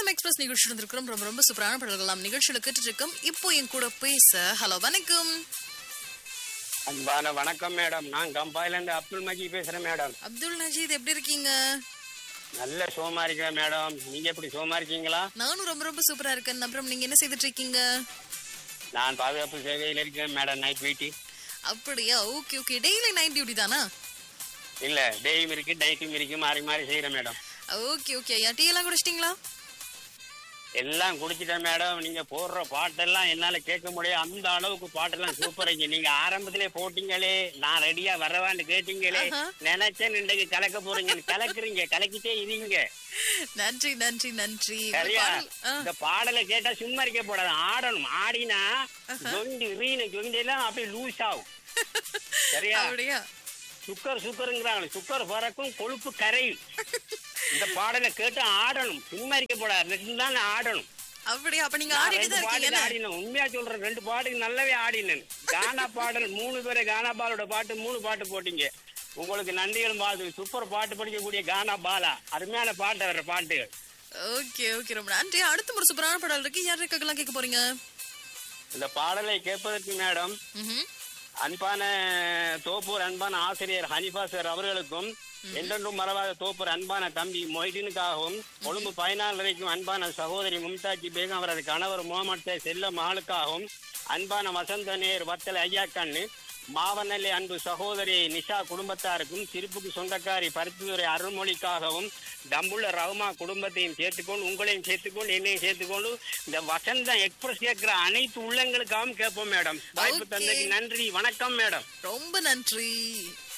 வசந்தம் express நிகழ்ச்சி இருந்திருக்கிறோம் ரொம்ப ரொம்ப சூப்பரான பாடல்கள் நிகழ்ச்சியில கேட்டுட்டு இருக்கோம் இப்போ என் கூட பேச ஹலோ வணக்கம் அன்பான வணக்கம் மேடம் நான் கம்பாயில இருந்து அப்துல் மஜி பேசுறேன் மேடம் அப்துல் நஜீத் எப்படி இருக்கீங்க நல்ல சோமா இருக்கிறேன் மேடம் நீங்க எப்படி சோமா இருக்கீங்களா நானும் ரொம்ப ரொம்ப சூப்பரா இருக்கேன் அப்புறம் நீங்க என்ன செய்துட்டு இருக்கீங்க நான் பாதுகாப்பு சேவையில் இருக்கேன் மேடம் நைட் டியூட்டி அப்படியா okay okay daily night duty தானா இல்ல டேயும் இருக்கு நைட்டும் இருக்கு மாறி மாறி செய்யறேன் மேடம் ஓகே ஓகே ஐயா டீ எல்லாம் குடிச்சிட்டீங்களா எல்லாம் குடிச்சிட்டேன் மேடம் நீங்க போடுற பாட்டெல்லாம் என்னால கேட்க முடியும் அந்த அளவுக்கு பாட்டெல்லாம் சூப்பர் நீங்க ஆரம்பத்திலே போட்டீங்களே நான் ரெடியா வரவான்னு கேட்டீங்களே ஆஹா. நினைச்சேன் இன்றைக்கு கலக்க போறீங்க கலக்குறீங்க கலக்கிட்டே இருங்க நன்றி நன்றி நன்றி ஒரு சரியா பாடல், ஆ, இந்த பாடலை கேட்டா சும்மா இருக்க கூடாது ஆடணும் ஆடினா ஜொண்டி ரீனு ஜொண்டி எல்லாம் அப்படியே லூஸ் ஆகும் சரியா அப்படியா சுக்கர் சுக்கருங்கிறாங்க சுக்கர் பறக்கும் கொழுப்பு கரையும் இந்த பாடலை கேட்டு ஆடணும் சும்மா இருக்க கூடாது ரெண்டு நாள் ஆடணும் அப்படியா அப்ப நீங்க நான் ஆடிட்டு ரெண்டு தான் பாட்டுக்கு இருக்கீங்க ஆடினேன் உண்மையா சொல்றேன் ரெண்டு பாட்டுக்கு நல்லாவே ஆடினேன் கானா பாடல் மூணு பேரை கானா பாலோட பாட்டு மூணு பாட்டு போட்டீங்க உங்களுக்கு நன்றிகள் வாழ்த்து சூப்பர் பாட்டு படிக்கக்கூடிய கானா பாலா அருமையான பாட்டு வர பாட்டு ஓகே ஓகே ரொம்ப நன்றி அடுத்த ஒரு சூப்பரான பாடல் இருக்கு யார் இருக்கலாம் கேட்க போறீங்க இந்த பாடலை கேட்பதற்கு மேடம் ம்ஹும். அன்பான தோப்பூர் அன்பான ஆசிரியர் ஹனிஃபா சார் அவர்களுக்கும் என்றென்றும் மறவாத தோப்பூர் அன்பான தம்பி மொய்தீனுக்காகவும் கொழும்பு பதினாலு வரைக்கும் அன்பான சகோதரி மும்தாஜி பேகம் அவரது கணவர் முகமது சே செல்ல மகளுக்காகவும் அன்பான வசந்த நேர் வத்தல் ஐயா கண்ணு மாவனல்லை அன்பு சகோதரி நிஷா குடும்பத்தாருக்கும் சிரிப்புக்கு சொந்தக்காரி பருத்தித்துறை அருள்மொழிக்காகவும் தம்புள்ள ரவுமா குடும்பத்தையும் சேர்த்துக்கொண்டு உங்களையும் சேர்த்துக்கொண்டு என்னையும் சேர்த்துக்கொண்டு இந்த வசந்த எக்ஸ்பிரஸ் கேட்கிற அனைத்து உள்ளங்களுக்காகவும் கேட்போம் மேடம் வாய்ப்பு Okay. தந்ததுக்கு நன்றி வணக்கம் மேடம் ரொம்ப நன்றி